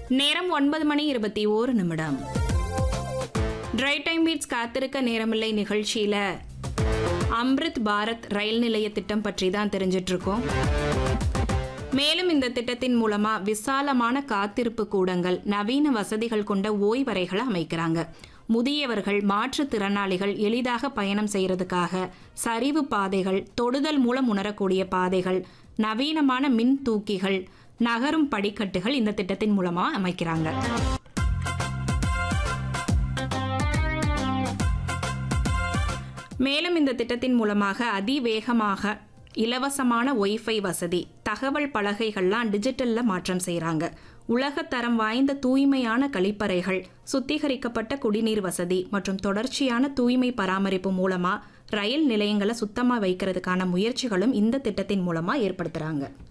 நேரம் ஒன்பது மணி இருபத்தி ஓரு நிமிடம் ட்ரை டைம் பீட்ஸ் காத்திருக்க நேரமில்லை நிகழ்ச்சியில அம்ரித் பாரத் ரயில் நிலைய திட்டம் பற்றி தான் தெரிஞ்சிட்டு இருக்கோம் மேலும் இந்த திட்டத்தின் மூலமா விசாலமான காத்திருப்பு கூடங்கள் நவீன வசதிகள் கொண்ட ஓய்வறைகளை அமைக்கிறாங்க முதியவர்கள் மாற்றுத்திறனாளிகள் எளிதாக பயணம் செய்யறதுக்காக சரிவு பாதைகள் தொடுதல் மூலம் உணரக்கூடிய பாதைகள் நவீனமான மின் தூக்கிகள் நகரும் படிக்கட்டுகள் இந்த திட்டத்தின் மூலமா அமைக்கிறாங்க மேலும் இந்த திட்டத்தின் மூலமாக அதிவேகமாக இலவசமான ஒய்ஃபை வசதி தகவல் பலகைகள்லாம் டிஜிட்டல்ல மாற்றம் செய்கிறாங்க உலகத்தரம் வாய்ந்த தூய்மையான கழிப்பறைகள் சுத்திகரிக்கப்பட்ட குடிநீர் வசதி மற்றும் தொடர்ச்சியான தூய்மை பராமரிப்பு மூலமா ரயில் நிலையங்களை சுத்தமா வைக்கிறதுக்கான முயற்சிகளும் இந்த திட்டத்தின் மூலமா ஏற்படுத்துறாங்க